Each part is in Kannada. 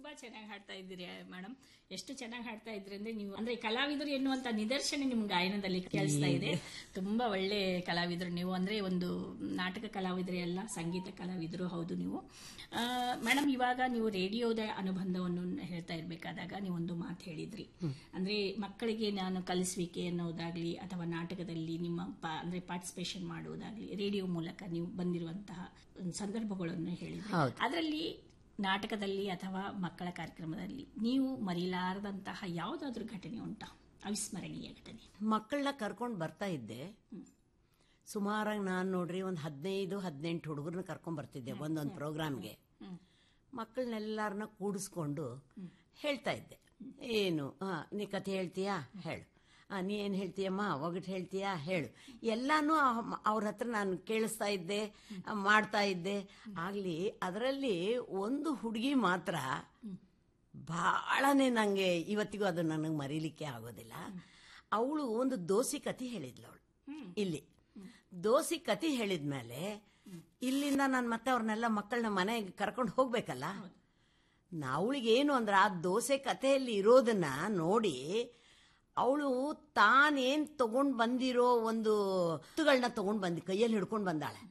ತುಂಬಾ ಚೆನ್ನಾಗಿ ಹಾಡ್ತಾ ಇದ್ದೀರಿ ಮೇಡಮ್ ಎಷ್ಟು ಚೆನ್ನಾಗಿ ಹಾಡ್ತಾ ಇದ್ರಿ ಅಂದ್ರೆ ನೀವು ಅಂದ್ರೆ ಕಲಾವಿದರು ಎನ್ನುವಂತ ನಿದರ್ಶನ ನಿಮ್ ಗಾಯನದಲ್ಲಿ ಕೇಳಿಸ್ತಾ ಇದೆ ತುಂಬಾ ಒಳ್ಳೆ ಕಲಾವಿದರು ನೀವು ಅಂದ್ರೆ ಒಂದು ನಾಟಕ ಕಲಾವಿದರೇ ಅಲ್ಲ ಸಂಗೀತ ಕಲಾವಿದರು ಹೌದು ನೀವು ಮೇಡಮ್ ಇವಾಗ ನೀವು ರೇಡಿಯೋದ ಅನುಬಂಧವನ್ನು ಹೇಳ್ತಾ ಇರ್ಬೇಕಾದಾಗ ನೀವು ಒಂದು ಮಾತು ಹೇಳಿದ್ರಿ ಅಂದ್ರೆ ಮಕ್ಕಳಿಗೆ ನಾನು ಕಲಿಸುವಿಕೆ ಅನ್ನೋದಾಗ್ಲಿ ಅಥವಾ ನಾಟಕದಲ್ಲಿ ನಿಮ್ಮ ಪಾ- ಅಂದ್ರೆ ಪಾರ್ಟಿಸಿಪೇಷನ್ ಮಾಡುವುದಾಗ್ಲಿ ರೇಡಿಯೋ ಮೂಲಕ ನೀವು ಬಂದಿರುವಂತಹ ಸಂದರ್ಭಗಳನ್ನು ಹೇಳಿದ್ರಿ ಹೌದು. ಅದರಲ್ಲಿ ನಾಟಕದಲ್ಲಿ ಅಥವಾ ಮಕ್ಕಳ ಕಾರ್ಯಕ್ರಮದಲ್ಲಿ ನೀವು ಮರೆಯಲಾರದಂತಹ ಯಾವುದಾದ್ರೂ ಘಟನೆ ಉಂಟಾ ಅವಿಸ್ಮರಣೀಯ ಘಟನೆ ಮಕ್ಕಳನ್ನ ಕರ್ಕೊಂಡು ಬರ್ತಾ ಇದ್ದೆ ಸುಮಾರಾಗಿ ನಾನು ನೋಡ್ರಿ ಒಂದು ಹದಿನೈದು ಹದಿನೆಂಟು ಹುಡುಗರನ್ನ ಕರ್ಕೊಂಡ್ ಬರ್ತಿದ್ದೆ ಒಂದೊಂದು ಪ್ರೋಗ್ರಾಮ್ಗೆ ಮಕ್ಕಳನ್ನೆಲ್ಲರನ್ನ ಕೂಡಿಸ್ಕೊಂಡು ಹೇಳ್ತಾ ಇದ್ದೆ ಏನು ಹಾ ನೀ ಕತೆ ಹೇಳ್ತೀಯಾ ಹೇಳು ಆ, ನೀ ಏನು ಹೇಳ್ತೀಯಮ್ಮ ಒಗಟು ಹೇಳ್ತೀಯಾ ಹೇಳು ಎಲ್ಲಾನು ಅವ್ರ ಹತ್ರ ನಾನು ಕೇಳಿಸ್ತಾ ಇದ್ದೆ ಆ, ಮಾಡ್ತಾ ಇದ್ದೆ ಆಗ್ಲಿ ಅದರಲ್ಲಿ ಒಂದು ಹುಡುಗಿ ಮಾತ್ರ ಬಹಳನೇ ನಂಗೆ ಇವತ್ತಿಗೂ ಅದು ನನಗೆ ಮರೀಲಿಕ್ಕೆ ಆಗೋದಿಲ್ಲ ಅವಳು ಒಂದು ದೋಸಿ ಕತಿ ಹೇಳಿದ್ಲು ಅವಳು ಇಲ್ಲಿ ದೋಸಿ ಕತಿ ಹೇಳಿದ್ಮೇಲೆ ಇಲ್ಲಿಂದ ನಾನು ಮತ್ತೆ ಅವ್ರನ್ನೆಲ್ಲ ಮಕ್ಕಳನ್ನ ಮನೆಗೆ ಕರ್ಕೊಂಡು ಹೋಗ್ಬೇಕಲ್ಲ ಅವಳಿಗೆ ಏನು ಅಂದ್ರೆ ಆ ದೋಸೆ ಕಥೆಯಲ್ಲಿ ಇರೋದನ್ನ ನೋಡಿ ಅವಳು ತಾನೇನ್ ತಗೊಂಡ್ ಬಂದಿರೋ ಒಂದು ವಸ್ತುಗಳನ್ನ ತಗೊಂಡ್ ಬಂದಿ ಕೈಯಲ್ಲಿ ಹಿಡ್ಕೊಂಡು ಬಂದಾಳೆ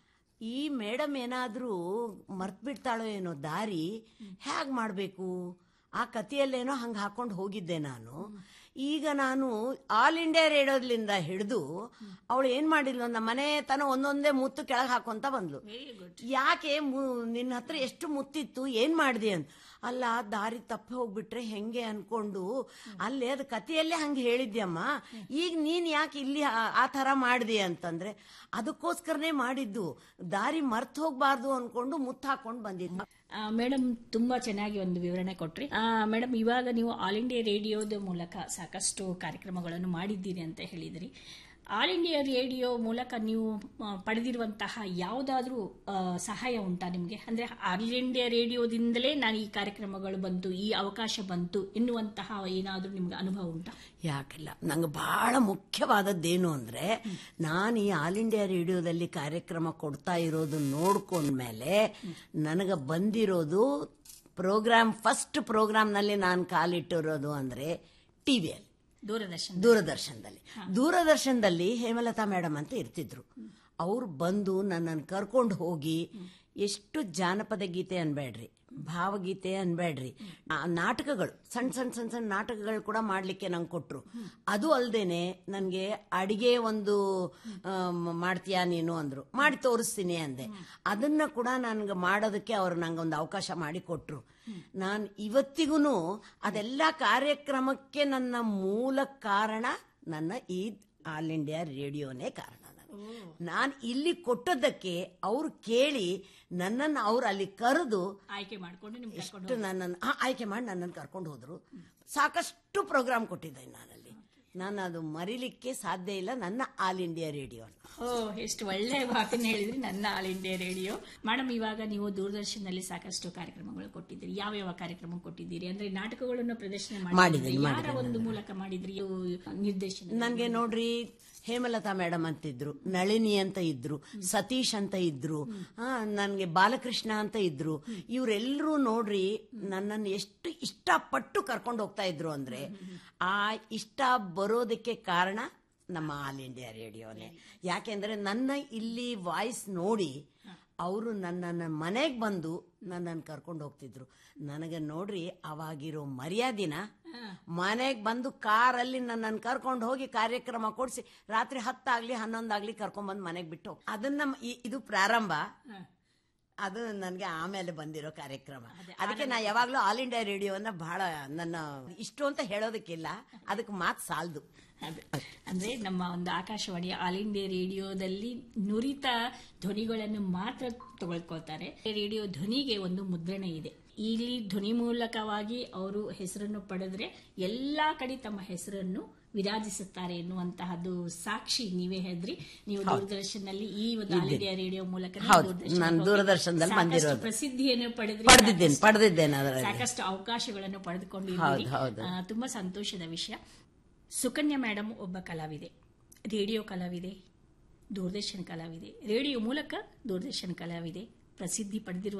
ಈ ಮೇಡಮ್ ಏನಾದ್ರೂ ಮರ್ತ್ ಬಿಡ್ತಾಳೋ ಏನೋ ದಾರಿ ಹೇಗ್ ಮಾಡ್ಬೇಕು ಆ ಕಥೆಯಲ್ಲೇನೋ ಹಂಗ ಹಾಕೊಂಡು ಹೋಗಿದ್ದೆ ನಾನು ಈಗ ನಾನು ಆಲ್ ಇಂಡಿಯಾ ರೇಡಿಯೋದ್ಲಿಂದ ಹಿಡಿದು ಅವಳು ಏನ್ ಮಾಡಿದ್ಲು ನಮ್ಮ ಮನೆ ತನ ಒಂದೊಂದೇ ಮುತ್ತು ಕೆಳಗೆ ಹಾಕೊಂತ ಬಂದ್ಲು ವೆರಿ ಗುಡ್ ಯಾಕೆ ಮು- ನಿನ್ನ ಹತ್ರ ಎಷ್ಟು ಮುತ್ತಿತ್ತು ಏನ್ ಮಾಡ್ದಿ ಅಂತ ಅಲ್ಲ ದಾರಿ ತಪ್ಪಿ ಹೋಗ್ಬಿಟ್ರೆ ಹೆಂಗೆ ಅನ್ಕೊಂಡು ಅಲ್ಲಿ ಅದು ಕಥೆಯಲ್ಲೇ ಹಂಗೆ ಹೇಳಿದ್ಯಮ್ಮ ಈಗ ನೀನ್ ಯಾಕೆ ಇಲ್ಲಿ ಆ- ಆ ತರ ಮಾಡ್ದಿ ಅಂತಂದ್ರೆ ಅದಕ್ಕೋಸ್ಕರನೇ ಮಾಡಿದ್ದು ದಾರಿ ಮರ್ತ್ ಹೋಗ್ಬಾರ್ದು ಅನ್ಕೊಂಡು ಮುತ್ತು ಹಾಕೊಂಡು ಬಂದಿದ್ದು ಮೇಡಮ್ ತುಂಬಾ ಚೆನ್ನಾಗಿ ಒಂದು ವಿವರಣೆ ಕೊಟ್ರಿ ಮೇಡಮ್ ಇವಾಗ ನೀವು ಆಲ್ ಇಂಡಿಯಾ ರೇಡಿಯೋದ ಮೂಲಕ ಸಾಕಷ್ಟು ಕಾರ್ಯಕ್ರಮಗಳನ್ನು ಮಾಡಿದ್ದೀರಿ ಅಂತ ಹೇಳಿದ್ರಿ ಆಲ್ ಇಂಡಿಯಾ ರೇಡಿಯೋ ಮೂಲಕ ನೀವು ಆ, ಪಡೆದಿರುವಂತಹ ಯಾವುದಾದ್ರೂ ಆ, ಸಹಾಯ ಉಂಟಾ ನಿಮಗೆ ಅಂದ್ರೆ ಆಲ್ ಇಂಡಿಯಾ ರೇಡಿಯೋದಿಂದಲೇ ನಾನು ಈ ಕಾರ್ಯಕ್ರಮಗಳು ಬಂತು ಈ ಅವಕಾಶ ಬಂತು ಎನ್ನುವಂತಹ ಏನಾದ್ರೂ ನಿಮ್ಗೆ ಅನುಭವ ಉಂಟಾ ಯಾಕಿಲ್ಲ ನಂಗೆ ಬಹಳ ಮುಖ್ಯವಾದದ್ದೇನು ಅಂದ್ರೆ ನಾನು ಈ ಆಲ್ ಇಂಡಿಯಾ ರೇಡಿಯೋದಲ್ಲಿ ಕಾರ್ಯಕ್ರಮ ಕೊಡ್ತಾ ಇರೋದು ನೋಡ್ಕೊಂಡ್ಮೇಲೆ ನನಗೆ ಬಂದಿರೋದು ಪ್ರೋಗ್ರಾಮ್ ಫಸ್ಟ್ ಪ್ರೋಗ್ರಾಮ್ನಲ್ಲಿ ನಾನು ಕಾಲಿಟ್ಟಿರೋದು ಅಂದ್ರೆ ಟಿವಿಯಲ್ಲಿ ದೂರದರ್ಶನ ದೂರದರ್ಶನದಲ್ಲಿ ದೂರದರ್ಶನದಲ್ಲಿ ಹೇಮಲತಾ ಮೇಡಮ್ ಅಂತ ಇರ್ತಿದ್ರು ಅವ್ರು ಬಂದು ನನ್ನನ್ನು ಕರ್ಕೊಂಡು ಹೋಗಿ ಎಷ್ಟು ಜಾನಪದ ಗೀತೆ ಅನ್ಬೇಡ್ರಿ ಭಾವಗೀತೆ ಅನ್ಬೇಡ್ರಿ ಆ ನಾಟಕಗಳು ಸಣ್ಣ ಸಣ್ಣ ಸಣ್ಣ ಸಣ್ಣ ನಾಟಕಗಳು ಕೂಡ ಮಾಡ್ಲಿಕ್ಕೆ ನಂಗೆ ಕೊಟ್ರು ಅದು ಅಲ್ದೇನೆ ನನಗೆ ಅಡಿಗೆ ಒಂದು ಆಮ್, ಮಾಡ್ತೀಯಾ ನೀನು ಅಂದ್ರು ಮಾಡಿ ತೋರಿಸ್ತೀನಿ ಅಂದೆ ಅದನ್ನ ಕೂಡ ನನ್ಗೆ ಮಾಡೋದಕ್ಕೆ ಅವ್ರು ನಂಗೆ ಒಂದು ಅವಕಾಶ ಮಾಡಿ ಕೊಟ್ರು ನಾನು ಇವತ್ತಿಗೂ ಅದೆಲ್ಲ ಕಾರ್ಯಕ್ರಮಕ್ಕೆ ನನ್ನ ಮೂಲ ಕಾರಣ ನನ್ನ ಈ ಆಲ್ ಇಂಡಿಯಾ ರೇಡಿಯೋನೇ ಕಾರಣ ನಾನು ಇಲ್ಲಿ ಕೊಟ್ಟದ್ದಕ್ಕೆ ಅವ್ರು ಕೇಳಿ ನನ್ನನ್ನು ಅವ್ರು ಅಲ್ಲಿ ಕರೆದು ಆಯ್ಕೆ ಮಾಡ್ಕೊಂಡು ನಿಮ್ಗೆ ಕರ್ಕೊಂಡು ಎಷ್ಟು ನನ್ನನ್ನು ಆ, ಆಯ್ಕೆ ಮಾಡಿ ನನ್ನನ್ನು ಕರ್ಕೊಂಡು ಹೋದ್ರು ಸಾಕಷ್ಟು ಪ್ರೋಗ್ರಾಮ್ ಕೊಟ್ಟಿದ್ದೆ ನಾನಲ್ಲಿ ನಾನು ಅದು ಮರಿಲಿಕ್ಕೆ ಸಾಧ್ಯ ಇಲ್ಲ ನನ್ನ ಆಲ್ ಇಂಡಿಯಾ ರೇಡಿಯೋ ಓ ಎಷ್ಟು ಒಳ್ಳೆ ಮಾತನ್ನ ಹೇಳಿದ್ರಿ ನನ್ನ ಆಲ್ ಇಂಡಿಯಾ ರೇಡಿಯೋ ಮೇಡಮ್ ಇವಾಗ ನೀವು ದೂರದರ್ಶನದಲ್ಲಿ ಸಾಕಷ್ಟು ಕಾರ್ಯಕ್ರಮಗಳು ಕೊಟ್ಟಿದ್ದೀರಿ ಯಾವ ಯಾವ ಕಾರ್ಯಕ್ರಮ ಕೊಟ್ಟಿದ್ದೀರಿ ಅಂದ್ರೆ ನಾಟಕಗಳನ್ನು ಪ್ರದರ್ಶನ ಮಾಡಿದ್ದೀರಿ ಮಾಡಿದ್ದೀನಿ, ಯಾರ ಒಂದು ಮೂಲಕ ಮಾಡಿದ್ರಿ ಇವು ನಿರ್ದೇಶನ ನನಗೆ ನೋಡ್ರಿ ಹೇಮಲತಾ ಮೇಡಮ್ ಅಂತಿದ್ರು ನಳಿನಿ ಅಂತ ಇದ್ರು ಸತೀಶ್ ಅಂತ ಇದ್ರು ನನಗೆ ಬಾಲಕೃಷ್ಣ ಅಂತ ಇದ್ರು ಇವರೆಲ್ಲರೂ ನೋಡ್ರಿ ನನ್ನನ್ನು ಎಷ್ಟು ಇಷ್ಟಪಟ್ಟು ಕರ್ಕೊಂಡು ಹೋಗ್ತಾ ಇದ್ರು ಅಂದ್ರೆ ಆ ಇಷ್ಟ ಬರೋದಕ್ಕೆ ಕಾರಣ ನಮ್ಮ ಆಲ್ ಇಂಡಿಯಾ ರೇಡಿಯೋನೇ ಯಾಕೆಂದ್ರೆ ನನ್ನ ಇಲ್ಲಿ ವಾಯ್ಸ್ ನೋಡಿ ಅವರು ನನ್ನನ್ನು ಮನೆಗೆ ಬಂದು ನನ್ನನ್ನು ಕರ್ಕೊಂಡು ಹೋಗ್ತಿದ್ರು ನನಗೆ ನೋಡ್ರಿ ಅವಾಗಿರೋ ಮರ್ಯಾದಿನ ಮನೆಗೆ ಬಂದು ಕಾರಲ್ಲಿ ನನ್ನನ್ನು ಕರ್ಕೊಂಡು ಹೋಗಿ ಕಾರ್ಯಕ್ರಮ ಕೊಡಿಸಿ ರಾತ್ರಿ ಹತ್ತಾಗ್ಲಿ ಹನ್ನೊಂದಾಗ್ಲಿ ಕರ್ಕೊಂಡ್ಬಂದು ಮನೆಗೆ ಬಿಟ್ಟು ಹೋಗ್- ಅದನ್ನ ಮ- ಈ- ಇದು ಪ್ರಾರಂಭ ಅದು ನನಗೆ ಆಮೇಲೆ ಬಂದಿರೋ ಕಾರ್ಯಕ್ರಮ ಅದಕ್ಕೆ ನಾ ಯಾವಾಗ್ಲೂ ಆಲ್ ಇಂಡಿಯಾ ರೇಡಿಯೋನ ಬಹಳ ನನ್ನ ಇಷ್ಟು ಅಂತ ಹೇಳೋದಕ್ಕಿಲ್ಲ ಅದಕ್ಕೆ ಮಾತು ಸಾಲದು ಅದೇ. ಅಂದ್ರೆ ನಮ್ಮ ಒಂದು ಆಕಾಶವಾಣಿಯ ಆಲ್ ಇಂಡಿಯಾ ರೇಡಿಯೋದಲ್ಲಿ ನುರಿತ ಧ್ವನಿಗಳನ್ನು ಮಾತ್ರ ತಗೊಳ್ಕೊಳ್ತಾರೆ ರೇಡಿಯೋ ಧ್ವನಿಗೆ ಒಂದು ಮುದ್ರಣ ಇದೆ ಇಲ್ಲಿ ಧ್ವನಿ ಮೂಲಕವಾಗಿ ಅವರು ಹೆಸರನ್ನು ಪಡೆದ್ರೆ ಎಲ್ಲಾ ಕಡೆ ತಮ್ಮ ಹೆಸರನ್ನು ವಿರಾಜಿಸುತ್ತಾರೆ ಎನ್ನುವಂತಹದ್ದು ಸಾಕ್ಷಿ ನೀವೇ ಹೇಳಿದ್ರಿ ನೀವು ದೂರದರ್ಶನದಲ್ಲಿ ಈ ಒಂದು ಆಲ್ ಇಂಡಿಯಾ ರೇಡಿಯೋ ಮೂಲಕ ನೀವು ಹೌದು, ದೂರದರ್ಶನಕ್ಕೆ ನಾನು ಹೋಗಿ ದೂರದರ್ಶನದಲ್ಲಿ ಸಾಕಷ್ಟು ಬಂದಿರೋದು. ಪ್ರಸಿದ್ಧಿಯನ್ನು ಪಡೆದ್ರಿ ಪಡೆದಿದ್ದೇನೆ ಪಡೆದಿದ್ದೇನೆ ಅದರಲ್ಲಿ ಸಾಕಷ್ಟು ಅವಕಾಶಗಳನ್ನು ಪಡೆದುಕೊಂಡಿದ್ದೀರಿ ಹೌದು, ಹೌದು. ಆ, ತುಂಬಾ ಸಂತೋಷದ ವಿಷಯ ಸುಕನ್ಯಾ ಮೇಡಮ್ ಒಬ್ಬ ಕಲಾವಿದೆ ರೇಡಿಯೋ ಕಲಾವಿದೆ ದೂರದರ್ಶನ ಕಲಾವಿದೆ ರೇಡಿಯೋ ಮೂಲಕ ದೂರದರ್ಶನ ಕಲಾವಿದೆ ಪ್ರಸಿದ್ಧಿ ಪಡೆದಿರುವ